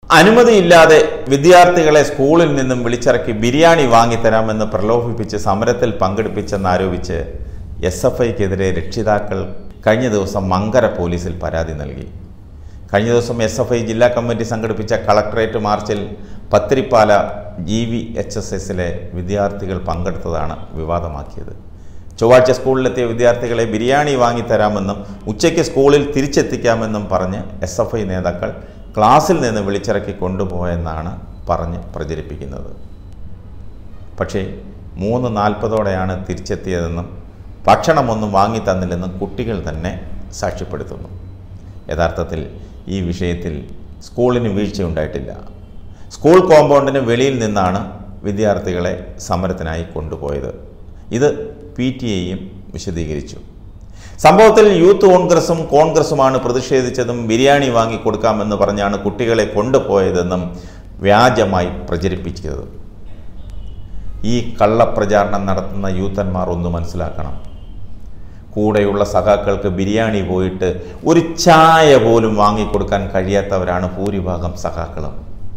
അനുമതിയില്ലാതെ വിദ്യാർത്ഥികളെ സ്കൂളിൽ നിന്നും വിളിച്ചിറക്കി ബിരിയാണി വാങ്ങിത്തരാമെന്ന് പ്രലോഭിപ്പിച്ച് സമരത്തിൽ പങ്കെടുപ്പിച്ചെന്നാരോപിച്ച് എസ് എഫ് ഐക്കെതിരെ രക്ഷിതാക്കൾ കഴിഞ്ഞ ദിവസം മങ്കര പോലീസിൽ പരാതി നൽകി കഴിഞ്ഞ ദിവസം എസ് എഫ് ഐ ജില്ലാ കമ്മിറ്റി സംഘടിപ്പിച്ച കളക്ടറേറ്റ് മാർച്ചിൽ Pathirippala G V H S എസിലെ വിദ്യാർത്ഥികൾ പങ്കെടുത്തതാണ് വിവാദമാക്കിയത് ചൊവ്വാഴ്ച സ്കൂളിലെത്തിയ വിദ്യാർത്ഥികളെ ബിരിയാണി വാങ്ങിത്തരാമെന്നും ഉച്ചയ്ക്ക് സ്കൂളിൽ തിരിച്ചെത്തിക്കാമെന്നും പറഞ്ഞ് എസ് എഫ് ഐ നേതാക്കൾ ക്ലാസ്സിൽ നിന്ന് വിളിച്ചിറക്കി കൊണ്ടുപോയെന്നാണ് പറഞ്ഞ് പ്രചരിപ്പിക്കുന്നത് പക്ഷേ മൂന്ന് നാൽപ്പതോടെയാണ് തിരിച്ചെത്തിയതെന്നും ഭക്ഷണമൊന്നും വാങ്ങി തന്നില്ലെന്നും കുട്ടികൾ തന്നെ സാക്ഷ്യപ്പെടുത്തുന്നു യഥാർത്ഥത്തിൽ ഈ വിഷയത്തിൽ സ്കൂളിന് വീഴ്ചയുണ്ടായിട്ടില്ല സ്കൂൾ കോമ്പൗണ്ടിന് വെളിയിൽ നിന്നാണ് വിദ്യാർത്ഥികളെ സമരത്തിനായി കൊണ്ടുപോയത് ഇത് പി ടി എയും വിശദീകരിച്ചു സംഭവത്തിൽ യൂത്ത് കോൺഗ്രസും കോൺഗ്രസുമാണ് പ്രതിഷേധിച്ചതും ബിരിയാണി വാങ്ങി കൊടുക്കാമെന്ന് പറഞ്ഞാണ് കുട്ടികളെ കൊണ്ടുപോയതെന്നും വ്യാജമായി പ്രചരിപ്പിച്ചത് ഈ കള്ളപ്രചാരണം നടത്തുന്ന യൂത്തന്മാർ ഒന്ന് മനസ്സിലാക്കണം കൂടെയുള്ള സഖാക്കൾക്ക് ബിരിയാണി പോയിട്ട് ഒരു ചായ പോലും വാങ്ങിക്കൊടുക്കാൻ കഴിയാത്തവരാണ് ഭൂരിഭാഗം സഖാക്കളും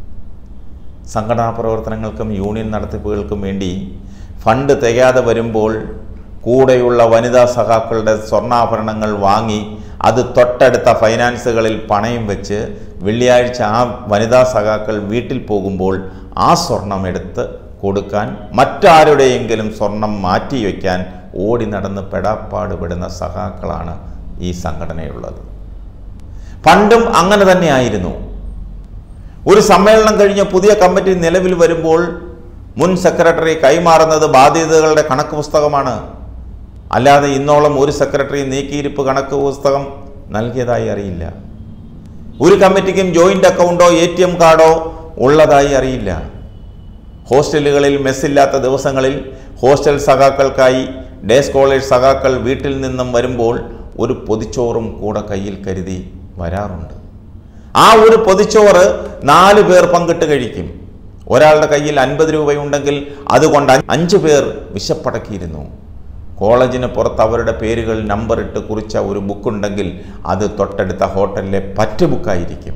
സംഘടനാ പ്രവർത്തനങ്ങൾക്കും യൂണിയൻ നടത്തിപ്പുകൾക്കും വേണ്ടി ഫണ്ട് തികയാതെ വരുമ്പോൾ കൂടെയുള്ള വനിതാ സഖാക്കളുടെ സ്വർണ്ണാഭരണങ്ങൾ വാങ്ങി അത് തൊട്ടടുത്ത ഫൈനാൻസുകളിൽ പണയം വെച്ച് വെള്ളിയാഴ്ച ആ വനിതാ സഖാക്കൾ വീട്ടിൽ പോകുമ്പോൾ ആ സ്വർണം എടുത്ത് കൊടുക്കാൻ മറ്റാരുടെയെങ്കിലും സ്വർണം മാറ്റി വയ്ക്കാൻ ഓടി നടന്ന് പെടാപ്പാടുപെടുന്ന സഖാക്കളാണ് ഈ സംഘടനയുള്ളത് പണ്ടും അങ്ങനെ തന്നെയായിരുന്നു ഒരു സമ്മേളനം കഴിഞ്ഞ് പുതിയ കമ്മിറ്റി നിലവിൽ വരുമ്പോൾ മുൻ സെക്രട്ടറി കൈമാറുന്നത് ബാധ്യതകളുടെ കണക്ക് പുസ്തകമാണ് അല്ലാതെ ഇന്നോളം ഒരു സെക്രട്ടറി നീക്കിയിരിപ്പ് കണക്ക് പുസ്തകം നൽകിയതായി അറിയില്ല ഒരു കമ്മിറ്റിക്കും ജോയിന്റ് അക്കൗണ്ടോ എ ടി എം കാർഡോ ഉള്ളതായി അറിയില്ല ഹോസ്റ്റലുകളിൽ മെസ്സില്ലാത്ത ദിവസങ്ങളിൽ ഹോസ്റ്റൽ സഖാക്കൾക്കായി ഡേ സ്കോളേഴ്സ് സഖാക്കൾ വീട്ടിൽ നിന്നും വരുമ്പോൾ ഒരു പൊതിച്ചോറും കൂടെ കയ്യിൽ കരുതി വരാറുണ്ട് ആ ഒരു പൊതിച്ചോറ് നാല് പേർ പങ്കിട്ട് കഴിക്കും ഒരാളുടെ കയ്യിൽ അൻപത് രൂപയുണ്ടെങ്കിൽ അതുകൊണ്ട് അഞ്ച് പേർ വിശപ്പടക്കിയിരുന്നു കോളേജിന് പുറത്ത് അവരുടെ പേരുകൾ നമ്പർ ഇട്ട് കുറിച്ച ഒരു ബുക്കുണ്ടെങ്കിൽ അത് തൊട്ടടുത്ത ഹോട്ടലിലെ പറ്റ് ബുക്കായിരിക്കും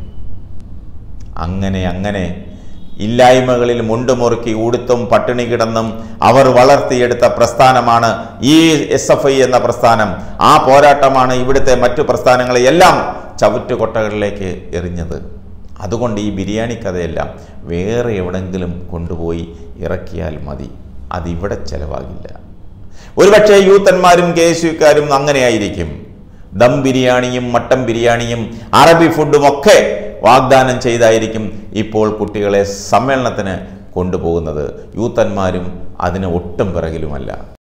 അങ്ങനെ അങ്ങനെ ഇല്ലായ്മകളിൽ മുണ്ടുമുറുക്കി ഉടുത്തും പട്ടിണി കിടന്നും അവർ വളർത്തിയെടുത്ത പ്രസ്ഥാനമാണ് ഈ എസ് എഫ് ഐ എന്ന പ്രസ്ഥാനം ആ പോരാട്ടമാണ് ഇവിടുത്തെ മറ്റു പ്രസ്ഥാനങ്ങളെ എല്ലാം ചവിറ്റുകൊട്ടകളിലേക്ക് എറിഞ്ഞത് അതുകൊണ്ട് ഈ ബിരിയാണി കഥയെല്ലാം വേറെ എവിടെങ്കിലും കൊണ്ടുപോയി ഇറക്കിയാൽ മതി അതിവിടെ ചെലവാകില്ല ഒരുപക്ഷെ യൂത്തന്മാരും കെ എസ് യുക്കാരും അങ്ങനെയായിരിക്കും ദം ബിരിയാണിയും മട്ടൻ ബിരിയാണിയും അറബി ഫുഡും ഒക്കെ വാഗ്ദാനം ചെയ്തായിരിക്കും ഇപ്പോൾ കുട്ടികളെ സമ്മേളനത്തിന് കൊണ്ടുപോകുന്നത് യൂത്തന്മാരും അതിന് ഒട്ടും പിറകിലുമല്ല